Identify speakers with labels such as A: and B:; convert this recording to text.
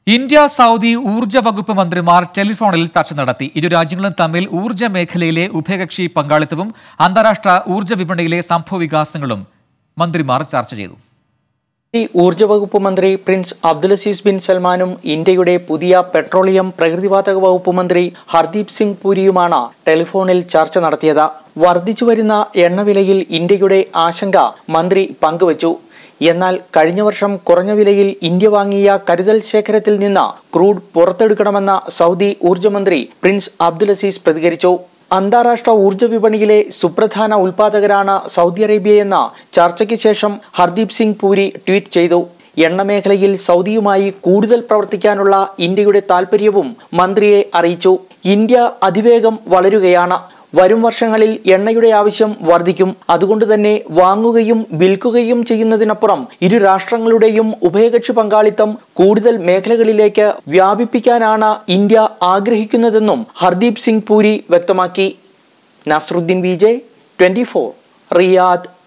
A: India Saudi ഊർജ്ജ വകുപ്പ് മന്ത്രിമാർ ടെലിഫോണിൽ ചർച്ച നടത്തി ഇരു രാജ്യങ്ങളും തമ്മിൽ ഊർജ്ജ മേഖലയിലെ ഉഭയകക്ഷി പങ്കാളിത്തവും അന്താരാഷ്ട്ര ഊർജ്ജ വിപണിയിലെ സംഭവവികാസങ്ങളും മന്ത്രിമാർ ചർച്ച ചെയ്തു
B: ഈ ഊർജ്ജ വകുപ്പ് മന്ത്രി പ്രിൻസ് അബ്ദുലസീസ് ബിൻ സൽമാനും ഇന്ത്യയുടെ പുതിയ പെട്രോളിയം പ്രകൃതിവാതക വകുപ്പ് മന്ത്രി ഹർദീപ് സിംഗ് പുരിയുമാണ് ടെലിഫോണിൽ ചർച്ച നടത്തിയത് വർദ്ധിച്ചുവരുന്ന എണ്ണവിലയിൽ ഇന്ത്യയുടെ ആശങ്ക മന്ത്രി പങ്കുവച്ചു എന്നാൽ കഴിഞ്ഞ വർഷം കുറഞ്ഞ വിലയിൽ ഇന്ത്യ വാങ്ങിയ കരുതൽ ശേഖരത്തിൽ നിന്ന് ക്രൂഡ് പുറത്തെടുക്കണമെന്ന സൗദി ഊർജ്ജമന്ത്രി പ്രിൻസ് അബ്ദുലസീസ് പ്രതികരിച്ചു അന്താരാഷ്ട്ര ഊർജ്ജ വിപണിയിലെ സുപ്രധാന ഉൽപാദകരാണ് സൗദി അറേബ്യയെന്ന ചർച്ചയ്ക്ക് ശേഷം ഹർദീപ് സിംഗ് പൂരി ട്വീറ്റ് ചെയ്തു എണ്ണ മേഖലയിൽ സൗദിയുമായി കൂടുതൽ പ്രവർത്തിക്കാനുള്ള ഇന്ത്യയുടെ താൽപര്യവും മന്ത്രിയെ അറിയിച്ചു ഇന്ത്യ അതിവേഗം വളരുകയാണ് വരും വർഷങ്ങളിൽ എണ്ണയുടെ ആവശ്യം വർദ്ധിക്കും അതുകൊണ്ട് തന്നെ വാങ്ങുകയും വിൽക്കുകയും ചെയ്യുന്നതിനപ്പുറം ഇരു രാഷ്ട്രങ്ങളുടെയും ഉഭയകക്ഷി പങ്കാളിത്തം കൂടുതൽ മേഖലകളിലേക്ക് വ്യാപിപ്പിക്കാനാണ് ഇന്ത്യ ആഗ്രഹിക്കുന്നതെന്നും ഹർദീപ് സിംഗ് പൂരി വ്യക്തമാക്കി Nasruddin V J twenty Riyadh